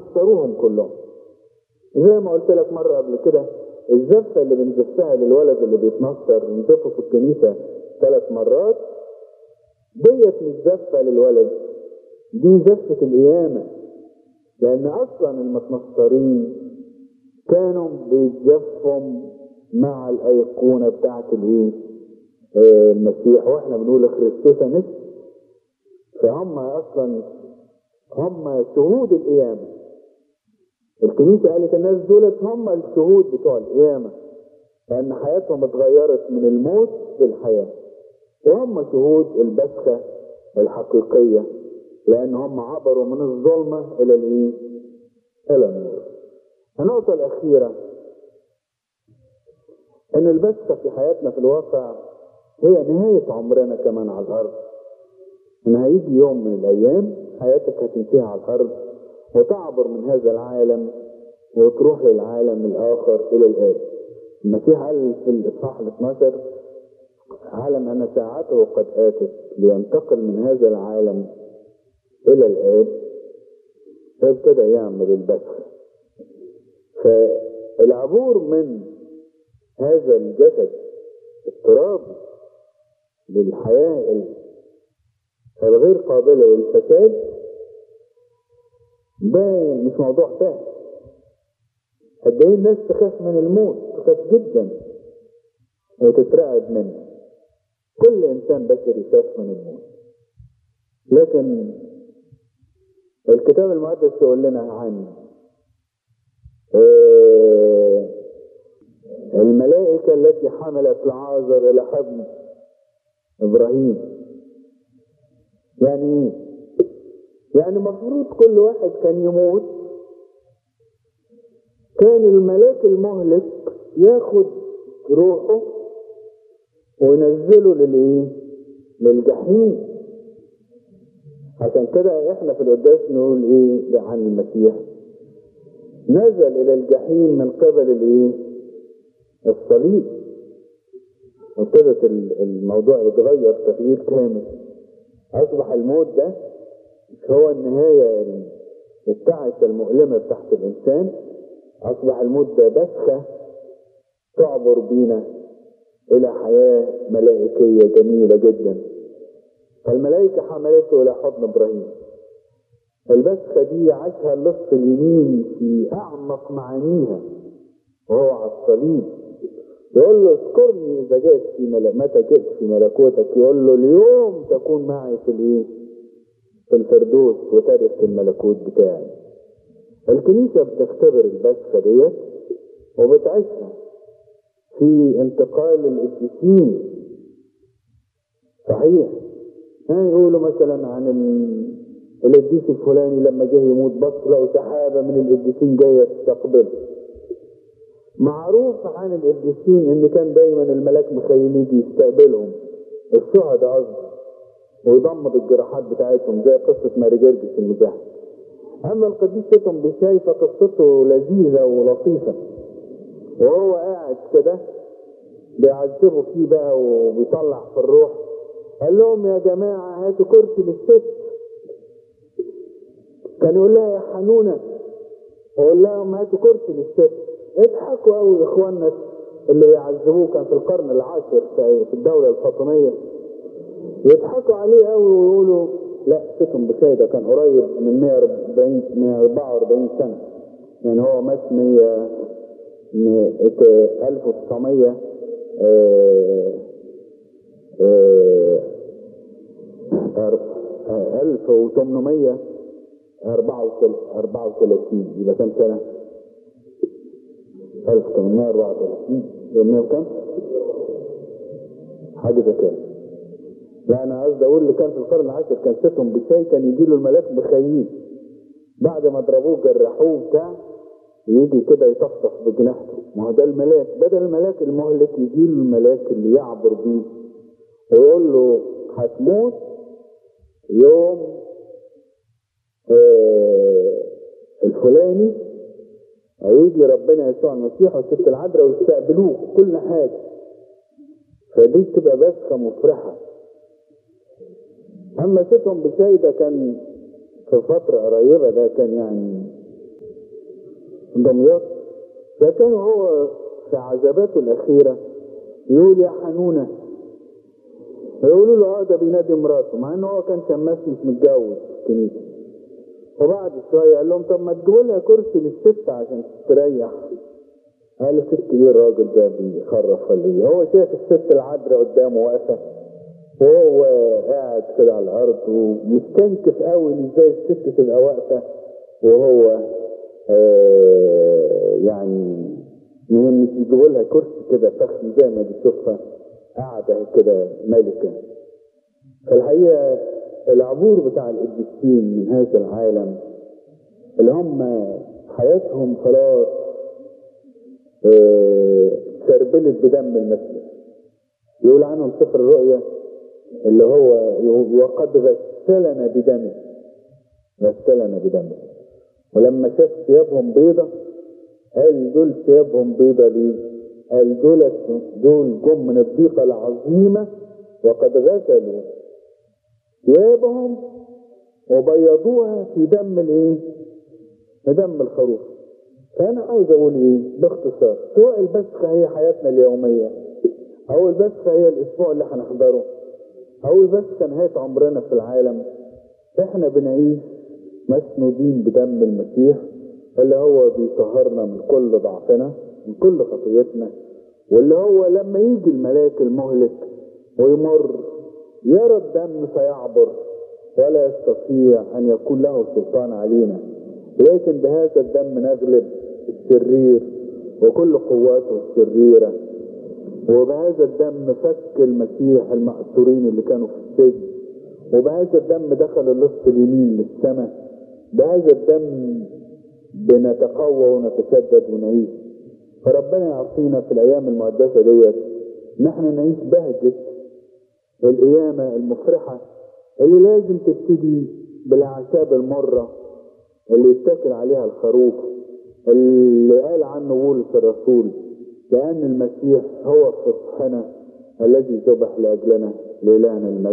بيتنصروهم كلهم زي ما قلت لك مرة قبل كده الزفة اللي بنزفها للولد اللي بيتنصر نزفه في الكنيسة ثلاث مرات ديت مش زفة للولد دي زفة القيامة لأن أصلا المتنصرين كانوا بيتزفوا مع الأيقونة بتاعت الإيه؟ آه، المسيح وإحنا بنقول خريستوس نفس فهم أصلا هم شهود القيامة الكنيسة قالت الناس دولت هم الشهود بتوع القيامة لأن حياتهم اتغيرت من الموت للحياة وهم شهود البسخة الحقيقية لأن هم عبروا من الظلمة إلى الإيه؟ إلى النور. النقطة الأخيرة إن البسخة في حياتنا في الواقع هي نهاية عمرنا كمان على الأرض. إن هيجي يوم من الأيام حياتك هتنتهي على الأرض وتعبر من هذا العالم وتروح للعالم الآخر إلى الآب. المسيح قال في الإصحاح ال 12 علم أن ساعته قد آتت لينتقل من هذا العالم إلى الآب فابتدى يعمل البسخ فالعبور من هذا الجسد الترابي للحياة الغير قابلة للفساد ده مش موضوع سهل قد ايه الناس تخاف من الموت تخاف جدا وتترعب منه كل انسان بشري يخاف من الموت لكن الكتاب المقدس يقول لنا عن آه، الملائكة التي حملت العازر إلى حضن إبراهيم يعني إيه؟ يعني المفروض كل واحد كان يموت كان الملاك المهلك ياخد روحه وينزله للايه؟ للجحيم عشان كده احنا في القداس نقول ايه عن المسيح نزل الى الجحيم من قبل الايه الصليب وابتدت الموضوع يتغير تغيير كامل اصبح الموت ده مش هو النهايه التعسه المؤلمه بتاعت الانسان اصبح الموت ده بسخه تعبر بينا الى حياه ملائكيه جميله جدا فالملائكة حملته إلى حضن إبراهيم البسخة دي عاشها اللص اليمين في أعمق معانيها وهو على الصليب يقول له اذكرني إذا جئت في ملك متى جئت في ملكوتك يقول له اليوم تكون معي في الإيه؟ في الفردوس وترث الملكوت بتاعي الكنيسة بتختبر البسخة ديت وبتعيشها في انتقال القديسين صحيح ها يقولوا مثلا عن القديس الفلاني لما جه يموت بص لقوا سحابة من القديسين جاية تستقبله معروف عن القديسين ان كان دايما الملاك مخيل يجي يستقبلهم الشهداء قصدي ويضمد الجراحات بتاعتهم زي قصة ماري جرجس المجاهد اما القديس تيتم بشاي فقصته لذيذة ولطيفة وهو قاعد كده بيعذبوا فيه بقى وبيطلع في الروح قال لهم يا جماعة هاتوا كرسي للست كان يقول لها يا حنونة يقول لهم هاتوا كرسي للست اضحكوا قوي اخواننا اللي بيعذبوه كان في القرن العاشر في الدولة الفاطمية يضحكوا عليه قوي ويقولوا لا ستهم بشاي ده كان قريب من 140 144 سنة يعني هو مات 100 1900 آه ألف وثمانمية أربعة وثلاثين يبقى كم سنة؟ ألف وثمانمية أربعة وثلاثين يبقى كم؟ حاجة زي كده لا أنا قصدي أقول اللي كان في القرن العاشر كان ستهم بشاي كان يجي له الملاك بخيل بعد ما ضربوه جرحوه بتاع يجي كده يطفطف بجناحته ما هو ده الملاك بدل الملاك المهلك يجي له الملاك اللي يعبر بيه ويقول له هتموت يوم آه الفلاني هيجي ربنا يسوع المسيح والست العذراء ويستقبلوه كل حاجة فدي تبقى بسخة مفرحة أما ستهم بشاي ده كان في فترة قريبة ده كان يعني دمياط فكان هو في عذاباته الأخيرة يقول يا حنونة يقولوا له اه ده بينادي مراته مع ان هو كان شماس مش متجوز في الكنيسة وبعد شوية قال لهم طب ما تجيبوا لها كرسي للست عشان تستريح قال له ست ايه الراجل ده بيخرف ولا ايه هو شايف الست العذراء قدامه واقفة وهو قاعد كده على الارض ومستنكف قوي ان ازاي الست تبقى واقفة وهو آه يعني مش يجيبوا لها كرسي كده فخم زي ما بتشوفها قاعدة كده ملكة فالحقيقة العبور بتاع القديسين من هذا العالم اللي هم حياتهم خلاص اه تربلت بدم المسيح يقول عنهم سفر الرؤيا اللي هو وقد غسلنا بدمه غسلنا بدمه ولما شاف ثيابهم بيضة قال دول ثيابهم بيضة ليه؟ قال دول دول جم من الضيقة العظيمة وقد غسلوا ثيابهم وبيضوها في دم الايه؟ في دم الخروف. فأنا عاوز أقول إيه؟ باختصار سواء البسخة هي حياتنا اليومية أو البسخة هي الأسبوع اللي هنحضره أو البسخة نهاية عمرنا في العالم إحنا بنعيش مسنودين بدم المسيح اللي هو بيطهرنا من كل ضعفنا من كل خطيتنا واللي هو لما يجي الملاك المهلك ويمر يرى الدم فيعبر ولا يستطيع ان يكون له سلطان علينا لكن بهذا الدم نغلب الشرير وكل قواته الشريره وبهذا الدم فك المسيح المأسورين اللي كانوا في السجن وبهذا الدم دخل اللص اليمين للسماء بهذا الدم بنتقوى ونتشدد ونعيش فربنا يعطينا في الايام المقدسه ديت نحن نعيش بهجه القيامه المفرحه اللي لازم تبتدي بالاعشاب المره اللي يتكل عليها الخروف اللي قال عنه بولس الرسول كأن المسيح هو فصحنا الذي ذبح لأجلنا لإلهنا المجد